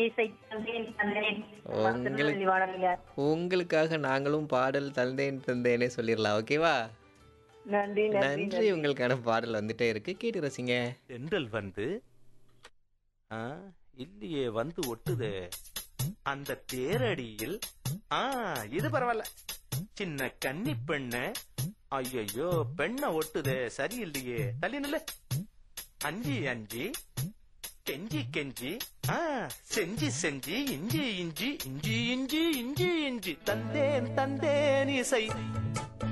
இன்னிசை தந்தேன் தந்தேன் உங்களுக்கு- திருநெல்வேலி வானொலிங்க உங்களுக்காக நாங்களும் பாடல் தந்தேன் தந்தேனே சொல்லிடலாம் ஓகேவா நன்றி நன்றி நன்றி உங்களுக்கான பாடல் வந்துட்டே இருக்கு கேட்டு ரசிங்க தென்றல் வந்து ஆ, இல்லையே வந்து ஒட்டுதே அந்த தேரடியில் ஆ இது பரவாயில்ல சின்ன கன்னி பெண்ண ஐயோ பெண்ண ஒட்டுதே சரியில்லையே தள்ளி நில்லு அஞ்சி அஞ்சி கெஞ்சி கெஞ்சி ஆ செஞ்சி செஞ்சி இஞ்சி இஞ்சி இஞ்சி இஞ்சி இஞ்சி இஞ்சி தந்தேன் தந்தேன் இசை